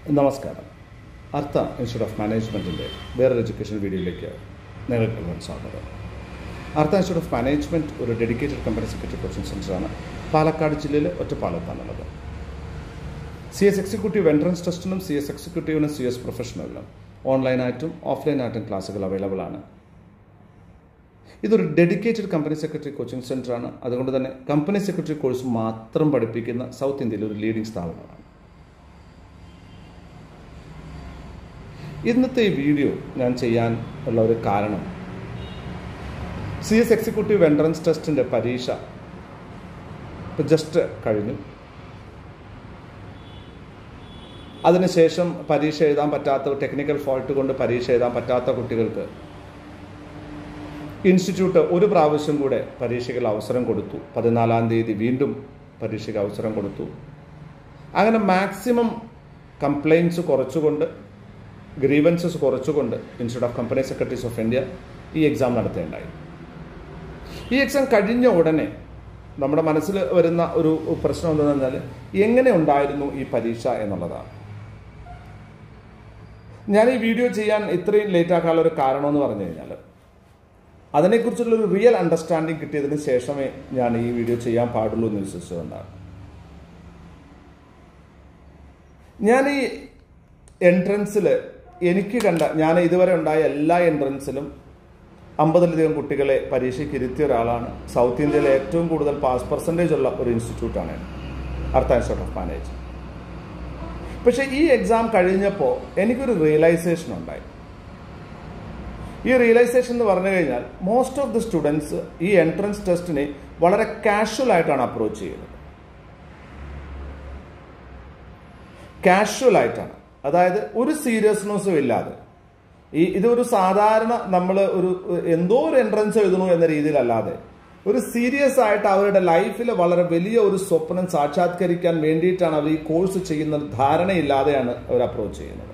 നമസ്കാരം അർത്ഥ institute of മാനേജ്മെൻറ്റിൻ്റെ വേറൊരു എഡ്യൂക്കേഷൻ വീഡിയോയിലേക്ക് നിങ്ങൾക്ക് മുഴുവൻ സ്വാഗതം അർത്ഥ ഇൻസ്റ്റിറ്റ്യൂട്ട് ഓഫ് മാനേജ്മെൻറ്റ് ഒരു ഡെഡിക്കേറ്റഡ് കമ്പനി സെക്രട്ടറി കോച്ചിങ് സെൻ്ററാണ് പാലക്കാട് ജില്ലയിലെ ഒറ്റപ്പാലത്താണുള്ളത് സി എസ് എക്സിക്യൂട്ടീവ് എൻട്രൻസ് ടെസ്റ്റിനും സി എസ് എക്സിക്യൂട്ടീവിനും സി എസ് പ്രൊഫഷണലിനും ഓൺലൈനായിട്ടും ഓഫ്ലൈനായിട്ടും ക്ലാസ്സുകൾ അവൈലബിൾ ആണ് ഇതൊരു ഡെഡിക്കേറ്റഡ് കമ്പനി സെക്രട്ടറി കോച്ചിങ് സെൻ്ററാണ് അതുകൊണ്ട് തന്നെ കമ്പനി സെക്രട്ടറി കോഴ്സ് മാത്രം പഠിപ്പിക്കുന്ന സൗത്ത് ഇന്ത്യയിലെ ഒരു ലീഡിംഗ് സ്ഥാപനമാണ് ഇന്നത്തെ ഈ വീഡിയോ ഞാൻ ചെയ്യാൻ ഉള്ള ഒരു കാരണം സി എസ് എക്സിക്യൂട്ടീവ് എൻട്രൻസ് ടെസ്റ്റിൻ്റെ പരീക്ഷ ഇപ്പോൾ ജസ്റ്റ് കഴിഞ്ഞു അതിനുശേഷം പരീക്ഷ എഴുതാൻ പറ്റാത്ത ടെക്നിക്കൽ ഫോൾട്ട് കൊണ്ട് പരീക്ഷ എഴുതാൻ പറ്റാത്ത കുട്ടികൾക്ക് ഇൻസ്റ്റിറ്റ്യൂട്ട് ഒരു പ്രാവശ്യം കൂടെ പരീക്ഷയ്ക്ക് അവസരം കൊടുത്തു പതിനാലാം തീയതി വീണ്ടും പരീക്ഷയ്ക്ക് അവസരം കൊടുത്തു അങ്ങനെ മാക്സിമം കംപ്ലയിൻസ് കുറച്ചുകൊണ്ട് ഗ്രീവൻസസ് കുറച്ചുകൊണ്ട് institute of company secretaries of India ഈ എക്സാം നടത്തേണ്ടായി ഈ എക്സാം കഴിഞ്ഞ ഉടനെ നമ്മുടെ മനസ്സിൽ വരുന്ന ഒരു പ്രശ്നം എന്താണെന്ന് പറഞ്ഞാൽ എങ്ങനെ ഉണ്ടായിരുന്നു ഈ പരീക്ഷ എന്നുള്ളതാണ് ഞാൻ ഈ വീഡിയോ ചെയ്യാൻ ഇത്രയും ലേറ്റ് ആക്കാനുള്ള ഒരു കാരണം എന്ന് പറഞ്ഞു കഴിഞ്ഞാൽ അതിനെക്കുറിച്ചുള്ള ഒരു റിയൽ അണ്ടർസ്റ്റാൻഡിങ് കിട്ടിയതിന് ശേഷമേ ഞാൻ ഈ വീഡിയോ ചെയ്യാൻ പാടുള്ളൂ എന്ന് വിശ്വസിച്ചുകൊണ്ടാണ് ഞാൻ ഈ എൻട്രൻസിൽ എനിക്ക് കണ്ട ഞാൻ ഇതുവരെ ഉണ്ടായ എല്ലാ എൻട്രൻസിലും അമ്പതിലധികം കുട്ടികളെ പരീക്ഷയ്ക്ക് ഇരുത്തിയ ഒരാളാണ് സൗത്ത് ഇന്ത്യയിലെ ഏറ്റവും കൂടുതൽ പാസ് പെർസെൻറ്റേജ് ഉള്ള ഒരു ഇൻസ്റ്റിറ്റ്യൂട്ടാണ് അർത്ഥ ഇൻസ്റ്റിറ്റ്യൂട്ട് ഓഫ് മാനേജ് പക്ഷേ ഈ എക്സാം കഴിഞ്ഞപ്പോൾ എനിക്കൊരു റിയലൈസേഷൻ ഉണ്ടായി ഈ റിയലൈസേഷൻ എന്ന് പറഞ്ഞു കഴിഞ്ഞാൽ മോസ്റ്റ് ഓഫ് ദി സ്റ്റുഡൻസ് ഈ എൻട്രൻസ് ടെസ്റ്റിനെ വളരെ കാഷ്വൽ ആയിട്ടാണ് അപ്രോച്ച് ചെയ്യുന്നത് കാഷ്വൽ ആയിട്ടാണ് അതായത് ഒരു സീരിയസ്നെസ്സും ഇല്ലാതെ ഈ ഇതൊരു സാധാരണ നമ്മൾ ഒരു എന്തോ ഒരു എൻട്രൻസ് എഴുതണു എന്ന രീതിയിലല്ലാതെ ഒരു സീരിയസ് ആയിട്ട് അവരുടെ ലൈഫിൽ വളരെ വലിയ ഒരു സ്വപ്നം സാക്ഷാത്കരിക്കാൻ വേണ്ടിയിട്ടാണ് അവർ ഈ കോഴ്സ് ചെയ്യുന്ന ധാരണയില്ലാതെയാണ് അവർ അപ്രോച്ച് ചെയ്യുന്നത്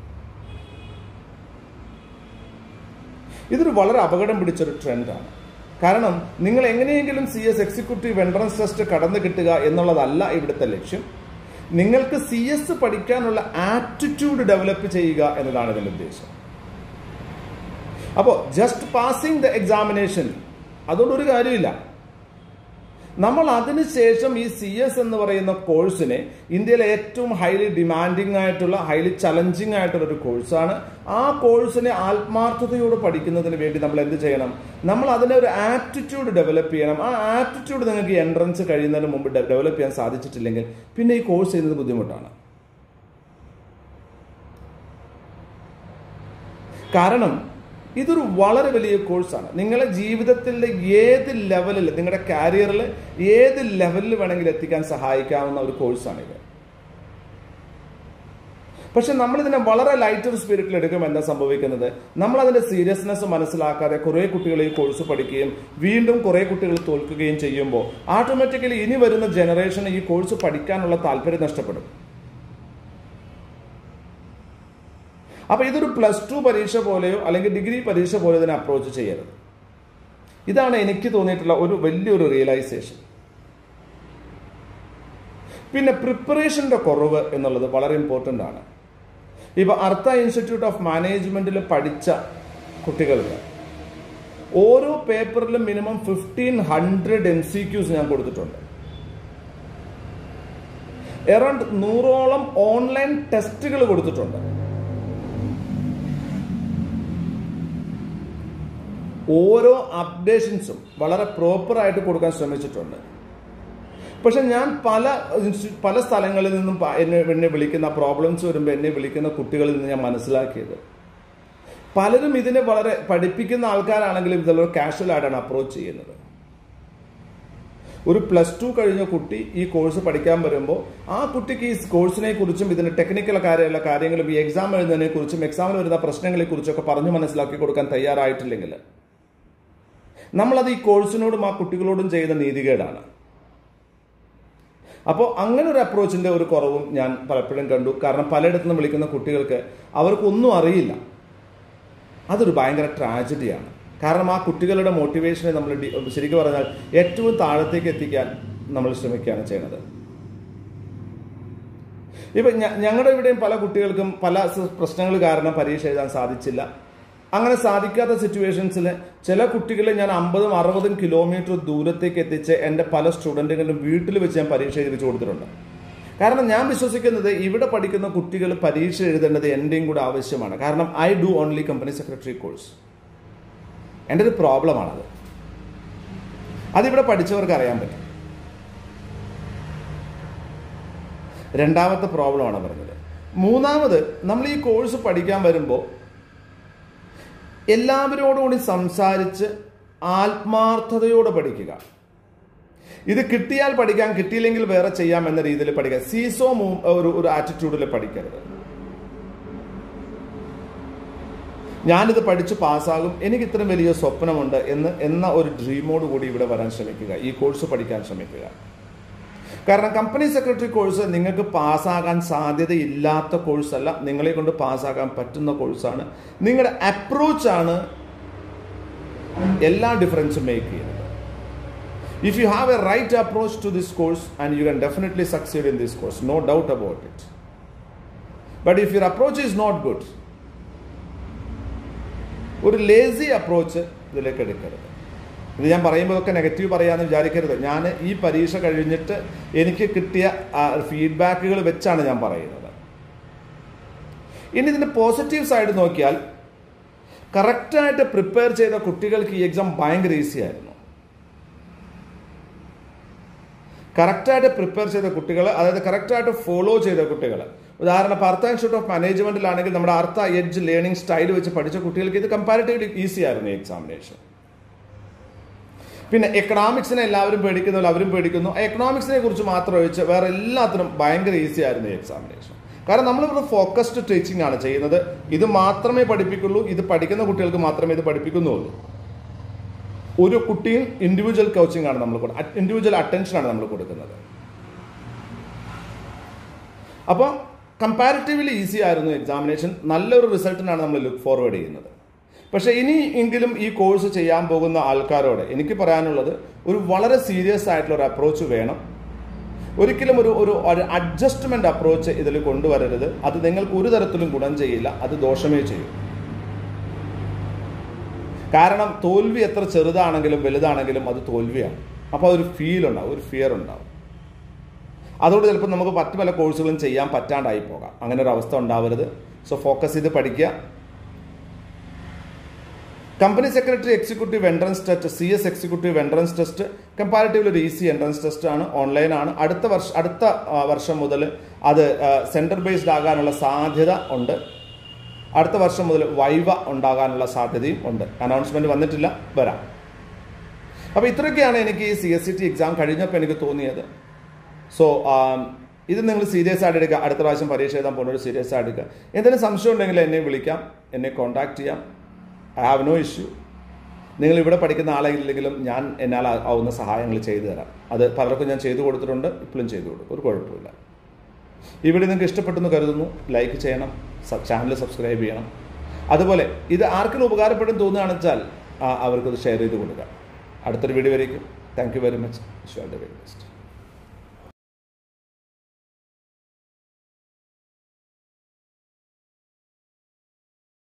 ഇതൊരു വളരെ അപകടം പിടിച്ചൊരു ട്രെൻഡാണ് കാരണം നിങ്ങൾ എങ്ങനെയെങ്കിലും C S executive entrance test കടന്നു കിട്ടുക എന്നുള്ളതല്ല ഇവിടുത്തെ ലക്ഷ്യം നിങ്ങൾക്ക് സി എസ് പഠിക്കാനുള്ള ആറ്റിറ്റ്യൂഡ് ഡെവലപ്പ് ചെയ്യുക എന്നതാണ് ഇതിൻ്റെ ഉദ്ദേശം അപ്പോൾ ജസ്റ്റ് പാസിംഗ് ദ എക്സാമിനേഷൻ അതുകൊണ്ടൊരു കാര്യമില്ല നമ്മൾ അതിനുശേഷം ഈ സി എസ് എന്ന് പറയുന്ന കോഴ്സിനെ ഇന്ത്യയിലെ ഏറ്റവും ഹൈലി ഡിമാൻഡിങ് ആയിട്ടുള്ള ഹൈലി ചലഞ്ചിങ് ആയിട്ടുള്ള ഒരു കോഴ്സാണ് ആ കോഴ്സിനെ ആത്മാർത്ഥതയോട് പഠിക്കുന്നതിന് വേണ്ടി നമ്മൾ എന്ത് ചെയ്യണം നമ്മൾ അതിനെ ഒരു ആറ്റിറ്റ്യൂഡ് ഡെവലപ്പ് ചെയ്യണം ആ ആറ്റിറ്റ്യൂഡ് നിങ്ങൾക്ക് എൻട്രൻസ് കഴിയുന്നതിന് മുമ്പ് ഡെവലപ്പ് ചെയ്യാൻ സാധിച്ചിട്ടില്ലെങ്കിൽ പിന്നെ ഈ കോഴ്സ് ചെയ്യുന്നത് ബുദ്ധിമുട്ടാണ് കാരണം ഇതൊരു വളരെ വലിയ കോഴ്സാണ് നിങ്ങളെ ജീവിതത്തിൻ്റെ ഏത് ലെവലിൽ നിങ്ങളുടെ കാരിയറിൽ ഏത് ലെവലിൽ വേണമെങ്കിലും എത്തിക്കാൻ സഹായിക്കാവുന്ന ഒരു കോഴ്സാണിത് പക്ഷെ നമ്മളിതിനെ വളരെ ലൈറ്റർ സ്പിരിറ്റിൽ എടുക്കുമ്പോൾ എന്താ സംഭവിക്കുന്നത് നമ്മൾ അതിന്റെ സീരിയസ്നെസ് മനസ്സിലാക്കാതെ കുറേ കുട്ടികൾ ഈ കോഴ്സ് പഠിക്കുകയും വീണ്ടും കുറേ കുട്ടികൾ തോൽക്കുകയും ചെയ്യുമ്പോൾ ഓട്ടോമാറ്റിക്കലി ഇനി വരുന്ന ജനറേഷന് ഈ കോഴ്സ് പഠിക്കാനുള്ള താല്പര്യം നഷ്ടപ്പെടും അപ്പൊ ഇതൊരു പ്ലസ് ടു പരീക്ഷ പോലെയോ അല്ലെങ്കിൽ ഡിഗ്രി പരീക്ഷ പോലെയോ ഇതിനെ അപ്രോച്ച് ചെയ്യരുത് ഇതാണ് എനിക്ക് തോന്നിയിട്ടുള്ള ഒരു വലിയൊരു റിയലൈസേഷൻ പിന്നെ പ്രിപ്പറേഷന്റെ കുറവ് എന്നുള്ളത് വളരെ ഇമ്പോർട്ടൻ്റ് ആണ് ഇപ്പൊ അർത്ഥ ഇൻസ്റ്റിറ്റ്യൂട്ട് ഓഫ് മാനേജ്മെന്റിൽ പഠിച്ച കുട്ടികൾക്ക് ഓരോ പേപ്പറിലും minimum fifteen hundred M C Qs ഞാൻ കൊടുത്തിട്ടുണ്ട് എറൗണ്ട് നൂറോളം ഓൺലൈൻ ടെസ്റ്റുകൾ കൊടുത്തിട്ടുണ്ട് ഓരോ അപ്ഡേഷൻസും വളരെ പ്രോപ്പറായിട്ട് കൊടുക്കാൻ ശ്രമിച്ചിട്ടുണ്ട് പക്ഷെ ഞാൻ പല പല സ്ഥലങ്ങളിൽ നിന്നും എന്നെ എന്നെ വിളിക്കുന്ന പ്രോബ്ലംസ് വരുമ്പോൾ എന്നെ വിളിക്കുന്ന കുട്ടികളിൽ നിന്ന് ഞാൻ മനസ്സിലാക്കിയത് പലരും ഇതിനെ വളരെ പഠിപ്പിക്കുന്ന ആൾക്കാരാണെങ്കിലും ഇതെല്ലാം കാഷ്വൽ ആയിട്ടാണ് അപ്രോച്ച് ചെയ്യുന്നത് ഒരു പ്ലസ് ടു കഴിഞ്ഞ കുട്ടി ഈ കോഴ്സ് പഠിക്കാൻ വരുമ്പോൾ ആ കുട്ടിക്ക് ഈ കോഴ്സിനെ കുറിച്ചും ഇതിന്റെ ടെക്നിക്കൽ കാര്യമുള്ള കാര്യങ്ങളും ഈ എക്സാം എഴുതുന്നതിനെ കുറിച്ചും എക്സാമിൽ വരുന്ന പ്രശ്നങ്ങളെ കുറിച്ചൊക്കെ പറഞ്ഞു മനസ്സിലാക്കി കൊടുക്കാൻ തയ്യാറായിട്ടില്ലെങ്കിൽ നമ്മളത് ഈ കോഴ്സിനോടും ആ കുട്ടികളോടും ചെയ്യുന്ന നീതികേടാണ് അപ്പോൾ അങ്ങനെ ഒരു അപ്രോച്ചിന്റെ ഒരു കുറവും ഞാൻ പലപ്പോഴും കണ്ടു കാരണം പലയിടത്തു നിന്ന് വിളിക്കുന്ന കുട്ടികൾക്ക് അവർക്കൊന്നും അറിയില്ല അതൊരു ഭയങ്കര ട്രാജഡിയാണ് കാരണം ആ കുട്ടികളുടെ മോട്ടിവേഷനെ നമ്മൾ ശരിക്കും പറഞ്ഞാൽ ഏറ്റവും താഴത്തേക്ക് എത്തിക്കാൻ നമ്മൾ ശ്രമിക്കുകയാണ് ചെയ്യുന്നത് ഇപ്പം ഞങ്ങളുടെ ഇവിടെയും പല കുട്ടികൾക്കും പല പ്രശ്നങ്ങൾ കാരണം പരീക്ഷ എഴുതാൻ സാധിച്ചില്ല അങ്ങനെ സാധിക്കാത്ത സിറ്റുവേഷൻസിൽ ചില കുട്ടികളെ ഞാൻ അമ്പതും അറുപതും കിലോമീറ്റർ ദൂരത്തേക്ക് എത്തിച്ച് എൻ്റെ പല സ്റ്റുഡൻറ്റുകളും വീട്ടിൽ വെച്ച് ഞാൻ പരീക്ഷ എഴുതിച്ചു കൊടുത്തിട്ടുണ്ട് കാരണം ഞാൻ വിശ്വസിക്കുന്നത് ഇവിടെ പഠിക്കുന്ന കുട്ടികൾ പരീക്ഷ എഴുതേണ്ടത് എൻ്റെയും കൂടെ ആവശ്യമാണ് കാരണം I do only company secretary course എൻ്റെ ഒരു പ്രോബ്ലമാണത് അതിവിടെ പഠിച്ചവർക്ക് അറിയാൻ പറ്റും രണ്ടാമത്തെ പ്രോബ്ലമാണ് പറഞ്ഞത് മൂന്നാമത് നമ്മൾ ഈ കോഴ്സ് പഠിക്കാൻ വരുമ്പോൾ എല്ലാവരോടുകൂടി സംസാരിച്ച് ആത്മാർത്ഥതയോടെ പഠിക്കുക ഇത് കിട്ടിയാൽ പഠിക്കാം കിട്ടിയില്ലെങ്കിൽ വേറെ ചെയ്യാം എന്ന രീതിയിൽ പഠിക്കുക സീസോ മൂ ഒരു ഒരു ആറ്റിറ്റ്യൂഡിൽ പഠിക്കരുത് ഞാനിത് പഠിച്ച് പാസ്സാകും എനിക്ക് ഇത്രയും വലിയ സ്വപ്നമുണ്ട് എന്ന് എന്ന ഒരു ഡ്രീമോട് കൂടി ഇവിടെ വരാൻ ശ്രമിക്കുക ഈ കോഴ്സ് പഠിക്കാൻ ശ്രമിക്കുക കാരണം കമ്പനി സെക്രട്ടറി കോഴ്സ് നിങ്ങൾക്ക് പാസ്സാകാൻ സാധ്യതയില്ലാത്ത കോഴ്സല്ല നിങ്ങളെ കൊണ്ട് പാസ്സാകാൻ പറ്റുന്ന കോഴ്സാണ് നിങ്ങളുടെ അപ്രോച്ചാണ് എല്ലാ ഡിഫറൻസും മേക്ക് ചെയ്യുന്നത് if you have a right approach to this course and you can definitely succeed in this course no doubt about it but if your approach is not good ഒരു ലേസി അപ്രോച്ച് ഇതിലേക്ക് എടുക്കരുത് ഇത് ഞാൻ പറയുമ്പോഴൊക്കെ negative പറയാമെന്ന് വിചാരിക്കരുത് ഞാൻ ഈ പരീക്ഷ കഴിഞ്ഞിട്ട് എനിക്ക് കിട്ടിയ ഫീഡ്ബാക്കുകൾ വെച്ചാണ് ഞാൻ പറയുന്നത് ഇനി ഇതിൻ്റെ പോസിറ്റീവ് സൈഡ് നോക്കിയാൽ കറക്റ്റായിട്ട് പ്രിപ്പയർ ചെയ്ത കുട്ടികൾക്ക് ഈ എക്സാം ഭയങ്കര ഈസി ആയിരുന്നു കറക്റ്റായിട്ട് പ്രിപ്പയർ ചെയ്ത കുട്ടികൾ അതായത് കറക്റ്റായിട്ട് ഫോളോ ചെയ്ത കുട്ടികൾ ഉദാഹരണം അർത്ഥ ഇൻസ്റ്റിറ്റ്യൂട്ട് ഓഫ് മാനേജ്മെന്റിലാണെങ്കിൽ നമ്മുടെ അർത്ഥ എഡ്ജ് ലേണിംഗ് സ്റ്റൈൽ വെച്ച് പഠിച്ച കുട്ടികൾക്ക് ഇത് കമ്പാരിറ്റീവ്ലി ഈസി ആയിരുന്നു ഈ എക്സാമിനേഷൻ പിന്നെ എക്കണോമിക്സിനെ എല്ലാവരും പേടിക്കുന്നല്ലോ അവരും പേടിക്കുന്നു എക്കണോമിക്സിനെ കുറിച്ച് മാത്രം ഒഴിച്ച് വേറെ എല്ലാത്തിനും ഭയങ്കര ഈസി ആയിരുന്നു ഈ എക്സാമിനേഷൻ കാരണം നമ്മളിവിടെ ഫോക്കസ്ഡ് ടീച്ചിങ് ആണ് ചെയ്യുന്നത് ഇത് മാത്രമേ പഠിപ്പിക്കുള്ളൂ ഇത് പഠിക്കുന്ന കുട്ടികൾക്ക് മാത്രമേ ഇത് പഠിപ്പിക്കുന്നുള്ളൂ ഒരു കുട്ടിയും ഇൻഡിവിജ്വൽ കോച്ചിങ് ആണ് നമ്മൾ ഇൻഡിവിജ്വൽ അറ്റൻഷൻ ആണ് നമ്മൾ കൊടുക്കുന്നത് അപ്പോൾ കമ്പാരിറ്റീവ്ലി ഈസി ആയിരുന്നു എക്സാമിനേഷൻ നല്ലൊരു റിസൾട്ടിനാണ് നമ്മൾ ലുക്ക് ഫോർവേഡ് ചെയ്യുന്നത് പക്ഷേ ഇനി എങ്കിലും ഈ കോഴ്സ് ചെയ്യാൻ പോകുന്ന ആൾക്കാരോട് എനിക്ക് പറയാനുള്ളത് ഒരു വളരെ സീരിയസ് ആയിട്ടുള്ള ഒരു അപ്രോച്ച് വേണം ഒരിക്കലും ഒരു ഒരു ഒരു അഡ്ജസ്റ്റ്മെന്റ് അപ്രോച്ച് ഇതിൽ കൊണ്ടുവരരുത് അത് നിങ്ങൾക്ക് ഒരു തരത്തിലും ഗുണം ചെയ്യില്ല അത് ദോഷമേ ചെയ്യും കാരണം തോൽവി എത്ര ചെറുതാണെങ്കിലും വലുതാണെങ്കിലും അത് തോൽവിയാണ് അപ്പോൾ അതൊരു ഫീൽ ഉണ്ടാവും ഒരു ഫിയർ ഉണ്ടാവും അതുകൊണ്ട് ചിലപ്പോൾ നമുക്ക് മറ്റു പല കോഴ്സുകളും ചെയ്യാൻ പറ്റാണ്ടായി പോകാം അങ്ങനെ ഒരു അവസ്ഥ ഉണ്ടാവരുത് സോ ഫോക്കസ് ചെയ്ത് പഠിക്കുക company secretary executive entrance test C S executive entrance test comparatively ഒരു ഈസി എൻട്രൻസ് ടെസ്റ്റ് ആണ് ഓൺലൈൻ ആണ് അടുത്ത വർഷം അടുത്ത വർഷം മുതൽ അത് സെൻറ്റർ ബേസ്ഡ് ആകാനുള്ള സാധ്യത ഉണ്ട് അടുത്ത വർഷം മുതൽ വൈവ ഉണ്ടാകാനുള്ള സാധ്യതയും ഉണ്ട് അനൗൺസ്മെന്റ് വന്നിട്ടില്ല വരാം അപ്പോൾ ഇത്രയൊക്കെയാണ് എനിക്ക് ഈ C S C T exam കഴിഞ്ഞപ്പോൾ എനിക്ക് തോന്നിയത് സോ ഇത് നിങ്ങൾ സീരിയസ് ആയിട്ട് എടുക്കുക അടുത്ത പ്രാവശ്യം പരീക്ഷ എഴുതാൻ പോകുന്നവർ സീരിയസ് ആയിട്ട് എടുക്കുക എന്തെങ്കിലും സംശയം ഉണ്ടെങ്കിൽ എന്നെ വിളിക്കാം എന്നെ കോൺടാക്ട് ചെയ്യാം ഐ ഹാവ് നോ ഇഷ്യൂ നിങ്ങൾ ഇവിടെ പഠിക്കുന്ന ആളെങ്കിലെങ്കിലും ഞാൻ എന്നാൽ ആവുന്ന സഹായങ്ങൾ ചെയ്തു തരാം അത് പലർക്കും ഞാൻ ചെയ്തു കൊടുത്തിട്ടുണ്ട് ഇപ്പോഴും ചെയ്തു കൊടുക്കും ഒരു കുഴപ്പമില്ല ഈ വീഡിയോ നിങ്ങൾക്ക് ഇഷ്ടപ്പെട്ടെന്ന് കരുതുന്നു ലൈക്ക് ചെയ്യണം ചാനൽ സബ്സ്ക്രൈബ് ചെയ്യണം അതുപോലെ ഇത് ആർക്കെങ്കിലും ഉപകാരപ്പെടും തോന്നുകയാണെന്ന് വെച്ചാൽ അവർക്കത് ഷെയർ ചെയ്ത് കൊടുക്കുക അടുത്തൊരു വീഡിയോ വരേക്കും thank you very much wish all the very best